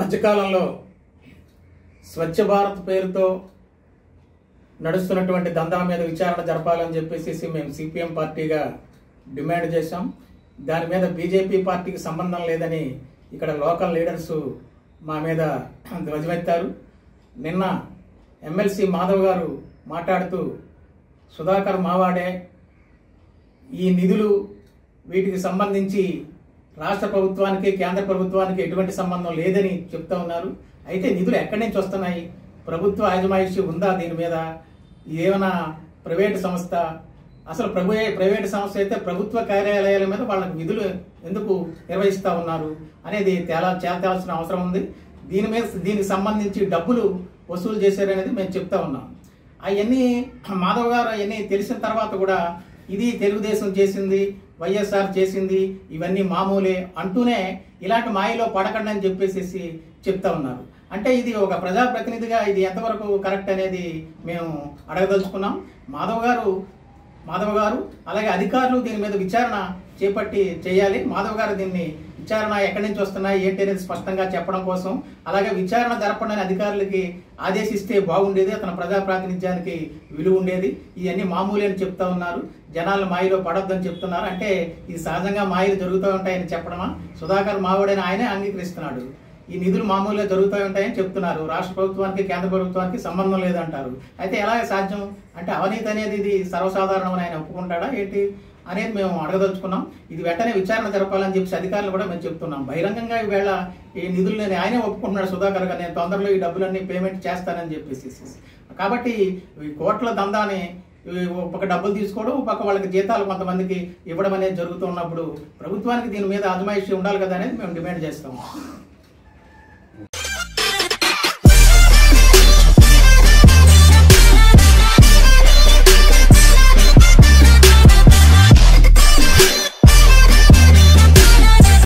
మధ్యకాలంలో స్వచ్ఛ భారత్ పేరుతో నడుస్తున్నటువంటి దందా మీద విచారణ జరపాలని చెప్పేసి మేము సిపిఎం పార్టీగా డిమాండ్ చేశాం దాని మీద బీజేపీ పార్టీకి సంబంధం లేదని ఇక్కడ లోకల్ లీడర్స్ మా మీద ధ్వజమెత్తారు నిన్న ఎమ్మెల్సీ మాధవ్ గారు మాట్లాడుతూ సుధాకర్ మావాడే ఈ నిధులు వీటికి సంబంధించి రాష్ట్ర ప్రభుత్వానికి కేంద్ర ప్రభుత్వానికి ఎటువంటి సంబంధం లేదని చెప్తా ఉన్నారు అయితే నిధులు ఎక్కడి నుంచి వస్తున్నాయి ప్రభుత్వ యాజమాయిషి ఉందా దీని మీద ఏమైనా ప్రైవేటు సంస్థ అసలు ప్రభు ప్రైవేటు సంస్థ అయితే ప్రభుత్వ కార్యాలయాల మీద వాళ్ళకి విధులు ఎందుకు నిర్వహిస్తూ ఉన్నారు అనేది తేలా తేల్చాల్సిన అవసరం ఉంది దీని మీద దీనికి సంబంధించి డబ్బులు వసూలు చేశారనేది మేము చెప్తా ఉన్నాం అవన్నీ మాధవ్ గారు అవన్నీ తెలిసిన తర్వాత కూడా ఇది తెలుగుదేశం చేసింది వైఎస్ఆర్ చేసింది ఇవన్నీ మామూలే అంటూనే ఇలాంటి మాయలో పడకండి అని చెప్పేసి చెప్తా ఉన్నారు అంటే ఇది ఒక ప్రజాప్రతినిధిగా ఇది ఎంతవరకు కరెక్ట్ అనేది మేము అడగదలుచుకున్నాం మాధవ్ గారు మాధవ్ గారు అలాగే అధికారులు దీని మీద విచారణ చేపట్టి చేయాలి మాధవ్ గారు దీన్ని విచారణ ఎక్కడి నుంచి వస్తున్నాయి ఏంటి అనేది స్పష్టంగా చెప్పడం కోసం అలాగే విచారణ జరపడని అధికారులకి ఆదేశిస్తే బాగుండేది అతని ప్రజా ప్రాతినిధ్యానికి విలువ ఉండేది ఇవన్నీ మామూలు అని చెప్తా ఉన్నారు జనాలు మాయలో పడొద్దని చెప్తున్నారు అంటే ఇది సహజంగా మాయలు జరుగుతూ ఉంటాయని చెప్పడమా సుధాకర్ మావుడని ఆయనే అంగీకరిస్తున్నాడు ఈ నిధులు మామూలుగా జరుగుతూ ఉంటాయని చెప్తున్నారు రాష్ట్ర ప్రభుత్వానికి కేంద్ర ప్రభుత్వానికి సంబంధం లేదంటారు అయితే ఎలా సాధ్యం అంటే అవినీతి అనేది ఇది సర్వసాధారణం అని ఆయన ఒప్పుకుంటాడా ఏంటి అనేది మేము అడగదలుచుకున్నాం ఇది వెంటనే విచారణ జరపాలని చెప్పి అధికారులు కూడా మేము చెప్తున్నాం బహిరంగంగా ఈవేళ ఈ నిధులు నేను ఆయనే ఒప్పుకుంటున్నాడు సుధాకర్ గారు నేను తొందరలో ఈ డబ్బులన్నీ పేమెంట్ చేస్తానని చెప్పేసి కాబట్టి ఈ కోట్ల దందాని ఈ ఒక పక్క డబ్బులు తీసుకోవడం ఒక పక్క వాళ్ళకి జీతాలు కొంతమందికి ఇవ్వడం అనేది జరుగుతూ ఉన్నప్పుడు ప్రభుత్వానికి దీని మీద అజమాయిషి ఉండాలి కదా అనేది మేము డిమాండ్ చేస్తాం